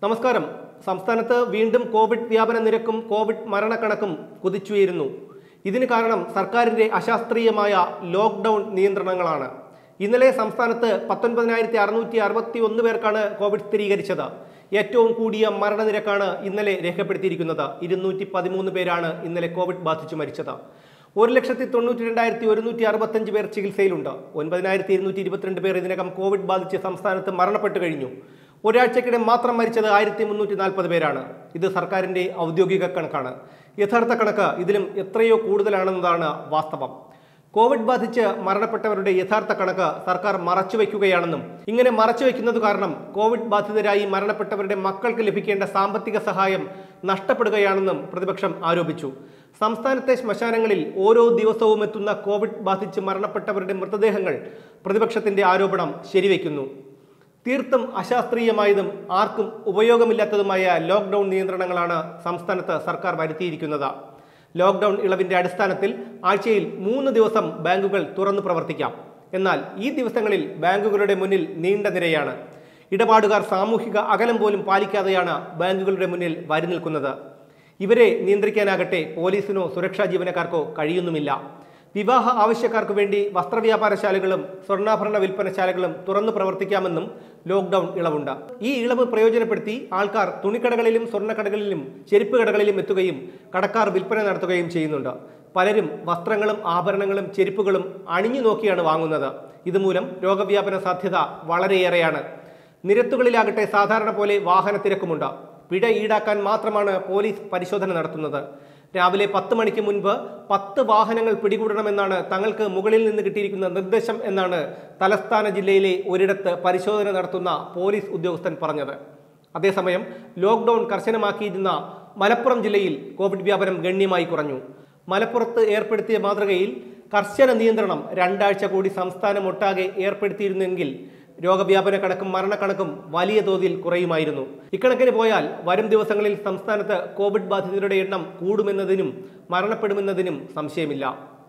നമസ്കാരം സംസ്ഥാനത്ത് വീണ്ടും കോവിഡ് വ്യാപന നിരക്കും കോവിഡ് മരണക്കണക്കും കുതിച്ചുയരുന്നു ഇതിന് കാരണം സർക്കാരിന്റെ അശാസ്ത്രീയമായ ലോക്ക്ഡൌൺ നിയന്ത്രണങ്ങളാണ് ഇന്നലെ സംസ്ഥാനത്ത് പത്തൊൻപതിനായിരത്തി അറുന്നൂറ്റി അറുപത്തി ഒന്ന് പേർക്കാണ് കോവിഡ് സ്ഥിരീകരിച്ചത് ഏറ്റവും കൂടിയ മരണനിരക്കാണ് ഇന്നലെ രേഖപ്പെടുത്തിയിരിക്കുന്നത് ഇരുന്നൂറ്റി പതിമൂന്ന് പേരാണ് ഇന്നലെ കോവിഡ് ബാധിച്ചു മരിച്ചത് ഒരു ലക്ഷത്തി തൊണ്ണൂറ്റി രണ്ടായിരത്തി ഒരുന്നൂറ്റി അറുപത്തഞ്ച് പേർ ചികിത്സയിലുണ്ട് ഒൻപതിനായിരത്തി ഇരുന്നൂറ്റി ഇരുപത്തിരണ്ട് പേർ ഇതിനകം കോവിഡ് ബാധിച്ച് സംസ്ഥാനത്ത് മരണപ്പെട്ടു കഴിഞ്ഞു ഒരാഴ്ചക്കിടെ മാത്രം മരിച്ചത് ആയിരത്തി മുന്നൂറ്റി നാൽപ്പത് പേരാണ് ഇത് സർക്കാരിന്റെ ഔദ്യോഗിക കണക്കാണ് യഥാർത്ഥ കണക്ക് ഇതിലും എത്രയോ കൂടുതലാണെന്നതാണ് വാസ്തവം കോവിഡ് ബാധിച്ച് മരണപ്പെട്ടവരുടെ യഥാർത്ഥ കണക്ക് സർക്കാർ മറച്ചുവെക്കുകയാണെന്നും ഇങ്ങനെ മറച്ചുവെക്കുന്നത് കാരണം കോവിഡ് ബാധിതരായി മരണപ്പെട്ടവരുടെ മക്കൾക്ക് ലഭിക്കേണ്ട സാമ്പത്തിക സഹായം നഷ്ടപ്പെടുകയാണെന്നും പ്രതിപക്ഷം ആരോപിച്ചു സംസ്ഥാനത്തെ ശ്മശാനങ്ങളിൽ ഓരോ ദിവസവും എത്തുന്ന കോവിഡ് ബാധിച്ച് മരണപ്പെട്ടവരുടെ മൃതദേഹങ്ങൾ പ്രതിപക്ഷത്തിന്റെ ആരോപണം ശരിവെക്കുന്നു തീർത്തും അശാസ്ത്രീയമായതും ആർക്കും ഉപയോഗമില്ലാത്തതുമായ ലോക്ക്ഡൌൺ നിയന്ത്രണങ്ങളാണ് സംസ്ഥാനത്ത് സർക്കാർ വരുത്തിയിരിക്കുന്നത് ലോക്ക്ഡൌൺ ഇളവിന്റെ അടിസ്ഥാനത്തിൽ ആഴ്ചയിൽ മൂന്ന് ദിവസം ബാങ്കുകൾ തുറന്നു പ്രവർത്തിക്കാം എന്നാൽ ഈ ദിവസങ്ങളിൽ ബാങ്കുകളുടെ മുന്നിൽ നീണ്ട നിരയാണ് ഇടപാടുകാർ സാമൂഹിക അകലം പോലും പാലിക്കാതെയാണ് ബാങ്കുകളുടെ മുന്നിൽ വരി നിൽക്കുന്നത് ഇവരെ നിയന്ത്രിക്കാനാകട്ടെ പോലീസിനോ സുരക്ഷാ ജീവനക്കാർക്കോ കഴിയുന്നുമില്ല വിവാഹ ആവശ്യക്കാർക്ക് വേണ്ടി വസ്ത്രവ്യാപാരശാലകളും സ്വർണ്ണാഭരണ വിൽപ്പനശാലകളും തുറന്നു പ്രവർത്തിക്കാമെന്നും ലോക്ക്ഡൌൺ ഇളവുണ്ട് ഈ ഇളവ് പ്രയോജനപ്പെടുത്തി ആൾക്കാർ തുണിക്കടകളിലും സ്വർണ്ണക്കടകളിലും ചെരുപ്പ് കടകളിലും എത്തുകയും കടക്കാർ വിൽപ്പന നടത്തുകയും ചെയ്യുന്നുണ്ട് പലരും വസ്ത്രങ്ങളും ആഭരണങ്ങളും ചെരുപ്പുകളും അണിഞ്ഞു നോക്കിയാണ് വാങ്ങുന്നത് ഇതുമൂലം രോഗവ്യാപന സാധ്യത വളരെയേറെയാണ് നിരത്തുകളിലാകട്ടെ സാധാരണ പോലെ വാഹന തിരക്കുമുണ്ട് പിഴ ഈടാക്കാൻ മാത്രമാണ് പോലീസ് പരിശോധന നടത്തുന്നത് രാവിലെ പത്ത് മണിക്ക് മുൻപ് പത്ത് വാഹനങ്ങൾ പിടികൂടണമെന്നാണ് തങ്ങൾക്ക് മുകളിൽ നിന്ന് കിട്ടിയിരിക്കുന്ന നിർദ്ദേശം എന്നാണ് തലസ്ഥാന ജില്ലയിലെ ഒരിടത്ത് പരിശോധന നടത്തുന്ന പോലീസ് ഉദ്യോഗസ്ഥൻ പറഞ്ഞത് അതേസമയം ലോക്ക്ഡൌൺ കർശനമാക്കിയിരുന്ന മലപ്പുറം ജില്ലയിൽ കോവിഡ് വ്യാപനം ഗണ്യമായി കുറഞ്ഞു മലപ്പുറത്ത് ഏർപ്പെടുത്തിയ മാതൃകയിൽ കർശന നിയന്ത്രണം രണ്ടാഴ്ച കൂടി സംസ്ഥാനമൊട്ടാകെ ഏർപ്പെടുത്തിയിരുന്നെങ്കിൽ രോഗവ്യാപന കണക്കും മരണക്കണക്കും വലിയ തോതിൽ കുറയുമായിരുന്നു ഇക്കണക്കിന് പോയാൽ വരും ദിവസങ്ങളിൽ സംസ്ഥാനത്ത് കോവിഡ് ബാധിതരുടെ എണ്ണം കൂടുമെന്നതിനും മരണപ്പെടുമെന്നതിനും സംശയമില്ല